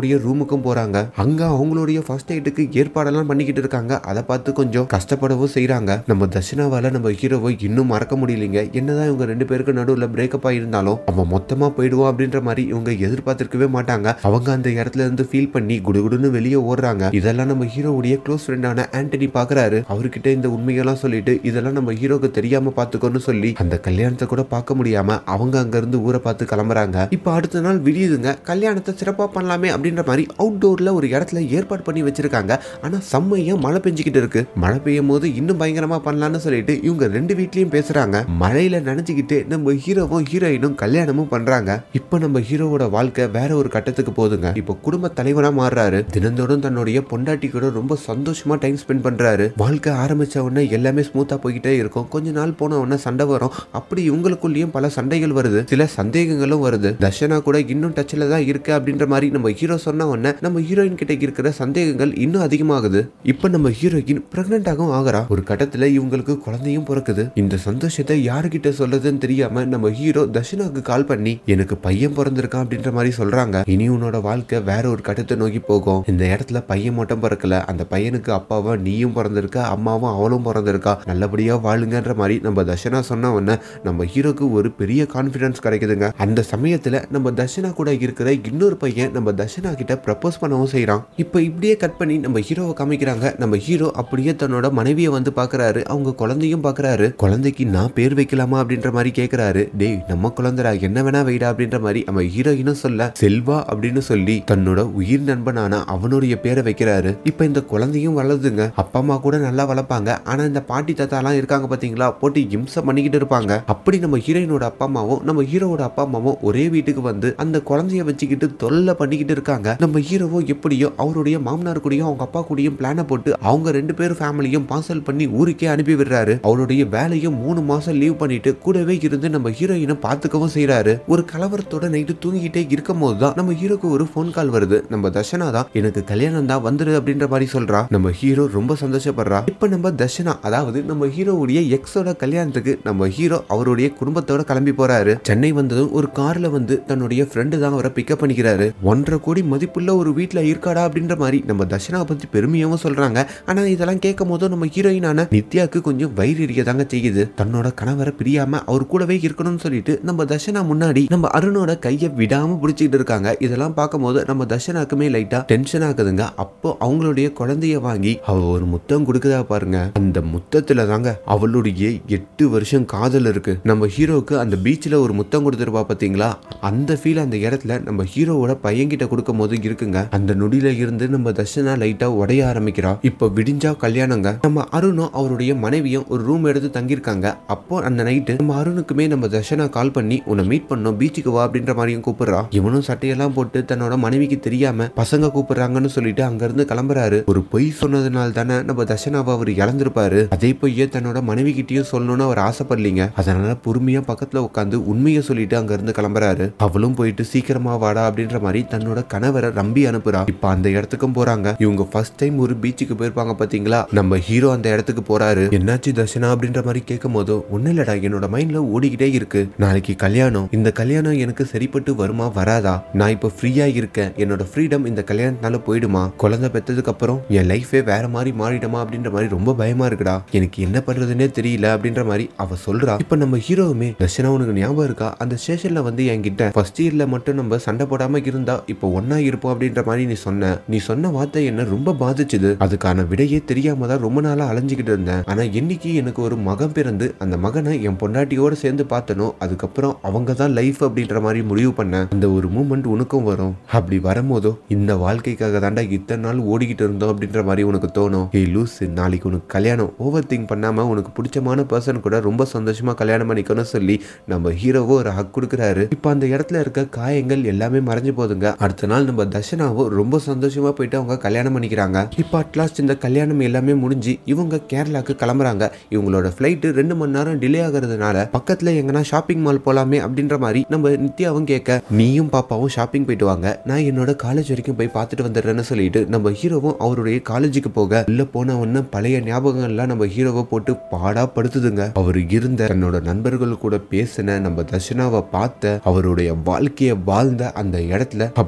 ஹீரோவுடைய ரூமுக்கும் போறாங்க அங்க அவங்களுடைய ஃபர்ஸ்ட் எய்டுக்கு ஏற்பாடெல்லாம் பண்ணிக்கிட்டு இருக்காங்க அதை பார்த்து கொஞ்சம் கஷ்டப்படவும் செய்றாங்க நம்ம தர்ஷனாவால நம்ம ஹீரோவை இன்னும் மறக்க முடியலைங்க என்னதான் இவங்க ரெண்டு பேருக்கு நடுவுல பிரேக்கப் ஆயிருந்தாலும் அவன் மொத்தமா போயிடுவான் அப்படின்ற மாதிரி இவங்க எதிர்பார்த்திருக்கவே மாட்டாங்க அவங்க அந்த இடத்துல இருந்து ஃபீல் பண்ணி குடுகுடுன்னு வெளியே ஓடுறாங்க இதெல்லாம் நம்ம ஹீரோவுடைய க்ளோஸ் ஃப்ரெண்டான ஆண்டனி பாக்குறாரு அவர்கிட்ட இந்த உண்மையெல்லாம் சொல்லிட்டு இதெல்லாம் நம்ம ஹீரோக்கு தெரியாம பாத்துக்கோன்னு சொல்லி அந்த கல்யாணத்தை கூட பார்க்க முடியாம அவங்க அங்க இருந்து ஊரை பார்த்து கிளம்புறாங்க இப்ப அடுத்த நாள் விடியுதுங்க கல்யாணத்தை சிறப்பா பண்ணலாமே அப்படின்ற மாதிரி அவுட்டோர்ல ஒரு இடத்துல ஏற்பாடு பண்ணி வச்சிருக்காங்க ஆனா செம்மையா மழை பெஞ்சுக்கிட்டு இருக்கு மழை பெய்யும் போது இன்னும் பயங்கரமா பண்ணலாம்னு சொல்லிட்டு இவங்க ரெண்டு வீட்லயும் பேசுறாங்க மழையில நினைச்சுக்கிட்டு நம்ம ஹீரோவும் ஹீரோயினும் கல்யாணமும் பண்றாங்க இப்ப நம்ம ஹீரோவோட வாழ்க்கை வேற ஒரு கட்டத்துக்கு போகுதுங்க இப்போ குடும்ப தலைவரா மாறுறாரு தினந்தோறும் தன்னுடைய பொண்டாட்டி கூட ரொம்ப சந்தோஷமா டைம் ஸ்பெண்ட் பண்றாரு வாழ்க்கை ஆரம்பிச்ச உடனே எல்லாமே ஸ்மூத்தா போய்கிட்டே இருக்கும் கொஞ்ச நாள் போன உடனே சண்டை வரும் அப்படி இவங்களுக்குள்ளேயும் பல சண்டைகள் வருது சில சந்தேகங்களும் வருது தர்ஷனா கூட இன்னும் டச்ல தான் இருக்கு அப்படின்ற மாதிரி நம்ம ஹீரோ சொன்ன உடனே நம்ம ஹீரோயின் கிட்ட இருக்கிற சந்தேகங்கள் இன்னும் அதிகமாகுது இப்ப நம்ம ஹீரோயின் பிரெக்னென்ட் ஆகவும் ஆகிறா ஒரு கட்டத்துல இவங்களுக்கு குழந்தையும் பிறக்குது இந்த சந்தோஷத்தை யாருக்கிட்ட சொல்றதுன்னு தெரியாம நம்ம ஹீரோ தர்ஷனாக்கு கால் பண்ணி எனக்கு பையன் பிறந்திருக்கான் அப்படின்ற மாதிரி சொல்றாங்க இனி உன்னோட வாழ்க்கை வேற ஒரு கட்டத்தை நோக்கி போகும் இந்த இடத்துல பையன் மட்டும் பிறக்கல அந்த பையனுக்கு அப்பாவா நீயும் பிறந்திருக்க அம்மாவும் அவளும் பிறந்திருக்கா நல்லபடியா வாழுங்கன்ற மாதிரி நம்ம தர்ஷனா சொன்ன உடனே நம்ம ஹீரோக்கு ஒரு பெரிய கான்பிடன்ஸ் கிடைக்குதுங்க அந்த சமயத்துல நம்ம தர்ஷனா கூட இருக்கிற இன்னொரு பையன் நம்ம தர்ஷனா கிட்ட ப்ரப்போஸ் பண்ணவும் செய்றான் இப்போ இப்படியே கட் பண்ணி நம்ம ஹீரோவை காமிக்கிறாங்க நம்ம ஹீரோ அப்படியே தன்னோட மனைவியை வந்து பாக்குறாரு அவங்க குழந்தையும் பாக்குறாரு குழந்தைக்கு நான் பேர் வைக்கலாமா அப்படின்ற மாதிரி கேக்குறாரு டேய் நம்ம குழந்தைடா என்ன வேணா வைடா அப்படின்ற மாதிரி நம்ம ஹீரோயினும் சொல்ல செல்வா அப்படின்னு சொல்லி தன்னோட உயிர் நண்பனான அவனுடைய பேரை வைக்கிறாரு இப்போ இந்த குழந்தையும் வளருதுங்க அப்பா அம்மா கூட நல்லா வளர்ப்பாங்க ஆனா இந்த பாட்டி தாத்தாலாம் இருக்காங்க பாத்தீங்களா போட்டு இம்சை பண்ணிக்கிட்டு இருப்பாங்க அப்படி நம்ம ஹீரோயினோட அப்பா அம்மாவும் நம்ம ஹீரோவோட அப்பா அம்மாவும் ஒரே வீட்டுக்கு வந்து அந்த குழந்தைய வச்சுக்கிட்டு தொல்லை பண்ணிக்கிட்டு இருக்காங்க நம்ம ஹீரோவோ எப்படியோ அவருடைய மாமனார் கூடயும் அவங்க அப்பா கூடயும் பிளானை போட்டு அவங்க ரெண்டு பேரும் ஃபேமிலியும் பார்சல் பண்ணி ஊருக்கே அனுப்பி விடுறாரு அவருடைய வேலையும் மூணு மாசம் லீவ் பண்ணிட்டு கூடவே இருந்து நம்ம ஹீரோயினை பார்த்துக்கவும் செய்றாரு ஒரு கலவரத்தோட நைட்டு தூங்கிட்டே இருக்கும் போது தான் நம்ம ஹீரோக்கு ஒரு ஃபோன் கால் வருது நம்ம தர்ஷனா தான் எனக்கு கல்யாணம் தான் வந்துரு அப்படின்ற மாதிரி சொல்றா நம்ம ஹீரோ ரொம்ப சந்தோஷப்படுறா இப்ப நம்ம தர்ஷனா அதாவது நம்ம ஹீரோவுடைய எக்ஸோட கல்யாணத்துக்கு நம்ம ஹீரோ அவருடைய குடும்பத்தோட கிளம்பி போறாரு சென்னை வந்ததும் ஒரு கார்ல வந்து தன்னுடைய ஃப்ரெண்டு தான் அவரை பிக்கப் பண்ணிக்கிறாரு ஒன்றரை கோடி மதிப்புள்ள ஒரு வீட்ல இருக்காடா அப்படின்ற மாதிரி நம்ம தர்ஷனாவை பத்தி பெருமையாவும் சொல்றாங்க ஆனா இதெல்லாம் கேட்கும் போதும் நம்ம ஹீரோயினான நித்யாக்கு கொஞ்சம் வயிறு தாங்க செய்யுது தன்னோட கணவரை பிரியாம அவர் கூடவே இருக்கணும்னு சொல்லிட்டு நம்ம தர்ஷனா முன்னாடி நம்ம அருணோட கையை விடாம பிடிச்சிக்கிட்டு இருக்காங்க இதெல்லாம் பார்க்கும்போது நம்ம தர்ஷனாக்குமே லைட்டா டென்ஷன் ஆகுதுங்க அப்போ அவங்களுடைய குழந்தைய வாங்கி அவ ஒரு முத்தம் கொடுக்குதா பாருங்க அந்த முத்தத்துல தாங்க அவளுடைய எட்டு வருஷம் காதல் இருக்கு நம்ம ஹீரோவுக்கு அந்த பீச்சில் ஒரு முத்தம் கொடுத்துருப்பா பாத்தீங்களா அந்த ஃபீல் அந்த இடத்துல நம்ம ஹீரோவோட பையன்கிட்ட கொடுக்கும் போது இருக்குங்க அந்த நொடியில இருந்து நம்ம தர்ஷனா லைட்டா உடைய ஆரம்பிக்கிறா இப்போ விடிஞ்சா கல்யாணங்க நம்ம அருணும் அவருடைய மனைவியும் ஒரு ரூம் எடுத்து தங்கியிருக்காங்க அப்போ அந்த நைட்டு நம்ம அருணுக்குமே நம்ம தர்ஷனா கால் பண்ணி உன்னை மீட் பண்ணோம் பீச்சுக்கு வா அப்படின்ற மாதிரியும் கூப்பிடுறா இவனும் சட்டையெல்லாம் போட்டு தன்னோட மனைவிக்கு தெரியாம பசங்க கூப்பிடுறாங்கன்னு சொல்லிட்டு அங்க இருந்து கிளம்புறாரு ஒரு பொய் சொன்னதுனால தானே நம்ம தர்ஷனாவை அவர் இழந்திருப்பாரு அதே பொய்யை தன்னோட மனைவி கிட்டயும் சொல்லணும்னு அவர் ஆசைப்படலீங்க அதனால பொறுமையா பக்கத்துல உட்காந்து உண்மையை சொல்லிட்டு அங்க இருந்து கிளம்புறாரு அவளும் போயிட்டு சீக்கிரமா வாடா அப்படின்ற மாதிரி தன்னோட கணவரை நம்பி அனுப்புறா இப்ப அந்த இடத்துக்கும் போறாங்க இவங்க ஃபர்ஸ்ட் டைம் ஒரு பீச்சுக்கு போயிருப்பாங்க பாத்தீங்களா நம்ம ஹீரோ அந்த இடத்துக்கு போறாரு என்னாச்சு தர்ஷனா அப்படின்ற மாதிரி கேட்கும் போது ஒன்னும் இல்லடா என்னோட மைண்ட்ல ஓடிக்கிட்டே இருக்கு நாளைக்கு கல்யாணம் இந்த கல்யாணம் எனக்கு சரிப்பட்டு வருமா வராதா நான் இப்ப ஃப்ரீயா இருக்கேன் என்னோட ஃப்ரீடம் இந்த கல்யாணத்தினால போயிடுமா குழந்தை பெத்ததுக்கு அப்புறம் என் லைஃபே வேற மாதிரி மாறிடுமா அப்படின்ற மாதிரி ரொம்ப பயமா இருக்குடா எனக்கு என்ன பண்றதுன்னே தெரியல அப்படின்ற மாதிரி அவ சொல்றா இப்ப நம்ம ஹீரோவுமே தர்ஷனா உனக்கு ஞாபகம் இருக்கா அந்த ஸ்டேஷன்ல வந்து என்கிட்ட ஃபர்ஸ்ட் இயர்ல மட்டும் நம்ம சண்டை போடாம இருந்தா இப்போ ஒன்னா இருப்போம் அப்படின்ற மாதிரி நீ சொன்ன நீ சொன்ன வார்த்தை என்ன ரொம்ப பாதிச்சுது அதுக்கான விடையே தெரியாம தான் ரொம்ப நாளா அலைஞ்சுக்கிட்டு இருந்தேன் ஆனா என்னைக்கு எனக்கு ஒரு மகன் பிறந்து அந்த மகனை என் பொண்டாட்டியோட சேர்ந்து பார்த்தனோ அதுக்கப்புறம் அவங்க தான் லைஃப் அப்படின்ற மாதிரி முடிவு பண்ணேன் அந்த ஒரு மூமெண்ட் உனக்கும் வரும் அப்படி வரும்போதோ இந்த வாழ்க்கைக்காக தாண்டா இத்தனை நாள் ஓடிக்கிட்டு இருந்தோம் அப்படின்ற மாதிரி உனக்கு தோணும் ஏய் லூஸ் நாளைக்கு உனக்கு கல்யாணம் ஓவர் திங்க் பண்ணாம உனக்கு பிடிச்சமான பர்சன் கூட ரொம்ப சந்தோஷமா கல்யாணம் பண்ணிக்கணும்னு சொல்லி நம்ம ஹீரோவோ ஒரு ஹக் கொடுக்குறாரு இப்போ அந்த இடத்துல இருக்க காயங்கள் எல்லாமே மறைஞ்சு போதுங்க அடுத்த நாள் நம்ம தர்ஷனாவோ ரொம்ப சந்தோஷமா போயிட்டு அவங்க கல்யாணம் பண்ணிக்கிறாங்க இப்போ அட்லாஸ்ட் இந்த கல்யாணம் எல்லாமே முடிஞ்சு இவங்க கேரளாக்கு கிளம்புறாங்க இவங்களோட ஃப்ளைட்டு ரெண்டு மணி நேரம் டிலே ஆகுறதுனால பக்கத்துல எங்கன்னா ஷாப்பிங் மால் போலாமே அப்படின்ற மாதிரி நம்ம நித்யாவும் கேட்க நீயும் பாப்பாவும் ஷாப்பிங் போயிட்டு வாங்க நான் என்னோட காலேஜ் வரைக்கும் போய் பார்த்துட்டு வந்துடுறேன்னு சொல்லிட்டு நம்ம ஹீரோவும் அவருடைய காலேஜுக்கு போக உள்ள போன உடனே பழைய ஞாபகங்கள்லாம் நம்ம ஹீரோவை போட்டு பாடா படுத்துதுங்க அவர் இருந்த தன்னோட நண்பர்கள் கூட பேசின நம்ம தர்ஷனாவை பார்த்த அவருடைய வாழ்க்கைய வாழ்ந்த அந்த இடத்துல அப்படியே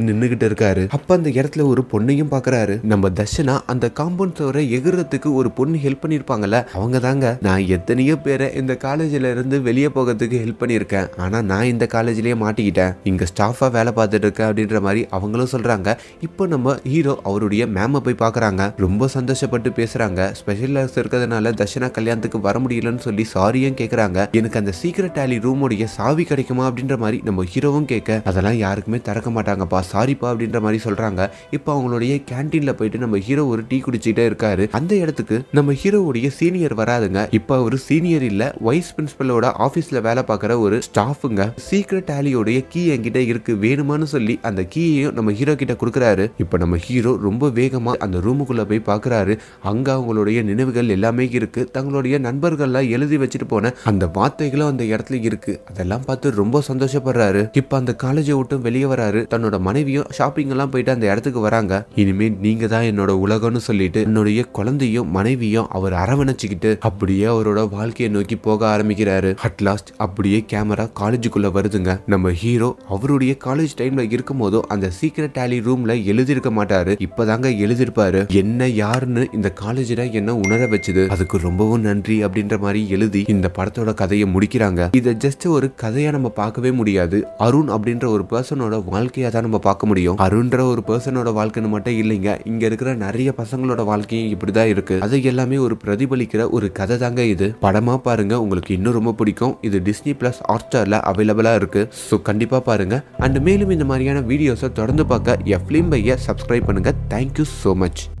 நின்னுகிட்டு இருக்காரு அப்ப அந்த இடத்துல ஒரு பொண்ணையும் பாக்குறாரு நம்ம தர்ஷனா அந்த காம்பவுண்ட் சுவரை எகுறதுக்கு ஒரு பொண்ணு ஹெல்ப் பண்ணிருப்பாங்கல்ல அவங்க தாங்க நான் எத்தனையோ பேரை இந்த காலேஜ்ல இருந்து வெளியே போகிறதுக்கு ஹெல்ப் பண்ணியிருக்கேன் ஆனா நான் இந்த காலேஜ்லயே மாட்டிக்கிட்டேன் இங்க ஸ்டாஃபா வேலை பார்த்துட்டு இருக்கேன் அப்படின்ற மாதிரி அவங்களும் சொல்றாங்க இப்போ நம்ம ஹீரோ அவருடைய மேம போய் பார்க்கறாங்க ரொம்ப சந்தோஷப்பட்டு பேசுறாங்க ஸ்பெஷல் கிளாஸ் இருக்கிறதுனால தர்ஷனா கல்யாணத்துக்கு வர முடியலன்னு சொல்லி சாரியும் கேக்குறாங்க எனக்கு அந்த சீக்கிரட் டேலி ரூமுடைய சாவி கிடைக்குமா அப்படின்ற மாதிரி நம்ம ஹீரோவும் கேட்க அதெல்லாம் யாருக்குமே திறக்க மாட்டாங்கப்பா சாரிப்பா அப்படின்ற மாதிரி சொல்றாங்க இப்போ அவங்களுடைய கேன்டீன்ல போயிட்டு நம்ம ஹீரோ ஒரு டீ குடிச்சிட்டே இருக்காரு அந்த இடத்துக்கு நம்ம ஹீரோவுடைய சீனியர் வராதுங்க இப்போ அவர் சீனியர் இல்ல வைஸ் பிரின்சிபலோட ஆபீஸ்ல வேலை பார்க்குற ஒரு ஸ்டாஃபுங்க சீக்ரெட் டேலியோடைய கீ என்கிட்ட இருக்கு வேணுமான்னு சொல்லி அந்த கீயையும் நம்ம ஹீரோ கிட்ட கொடுக்குறாரு இப்போ நம்ம ஹீரோ ரொம்ப வேகமா அந்த ரூமுக்குள்ள போய் பார்க்கறாரு அங்க அவங்களுடைய நினைவுகள் எல்லாமே இருக்கு தங்களுடைய நண்பர்கள்லாம் எழுதி வச்சுட்டு போன அந்த வார்த்தைகளும் அந்த இடத்துல இருக்கு அதெல்லாம் பார்த்து ரொம்ப சந்தோஷப்படுறாரு இப்போ அந்த காலேஜை விட்டு வெளியே வராரு தன்னோட மனைவியும் ஷாப்பிங் எல்லாம் போயிட்டு அந்த இடத்துக்கு வராங்க இனிமே நீங்க தான் என்னோட உலகம்னு சொல்லிட்டு என்னுடைய குழந்தையும் மனைவியும் அவர் அரவணைச்சுக்கிட்டு அப்படியே அவரோட வாழ்க்கையை நோக்கி போக ஆரம்பிக்கிறாரு அட் லாஸ்ட் அப்படியே கேமரா காலேஜுக்குள்ள வருதுங்க நம்ம ஹீரோ அவருடைய காலேஜ் டைம்ல இருக்கும் போதும் அந்த சீக்கிரட் டேலி ரூம்ல எழுதியிருக்க மாட்டாரு இப்பதாங்க எழுதியிருப்பாரு என்ன யாருன்னு இந்த காலேஜ்ல என்ன உணர வச்சது அதுக்கு ரொம்பவும் நன்றி அப்படின்ற மாதிரி எழுதி இந்த படத்தோட கதையை முடிக்கிறாங்க இதை ஜஸ்ட் ஒரு கதையா நம்ம பார்க்கவே முடியாது அருண் அப்படின்ற ஒரு பர்சனோட வாழ்க்கையா தான் நம்ம பார்க்க முடியும் அருண்ன்ற ஒரு பர்சனோட வாழ்க்கைன்னு மட்டும் இல்லைங்க இங்க இருக்கிற நிறைய பசங்களோட வாழ்க்கையும் இப்படிதான் இருக்கு அது எல்லாமே ஒரு பிரதிபலிக்கிற ஒரு கதை தாங்க இது படமா பாருங்க உங்களுக்கு இன்னும் ரொம்ப பிடிக்கும் இது டிஸ்னி பிளஸ் ஹாட் ஸ்டார்ல அவைலபிளா இருக்கு ஸோ கண்டிப்பா பாருங்க அண்ட் மேலும் இந்த மாதிரியான வீடியோஸை தொடர்ந்து பார்க்க எஃப்லிம் பைய சப்ஸ்கிரைப் பண்ணுங்க தேங்க்யூ ஸோ மச்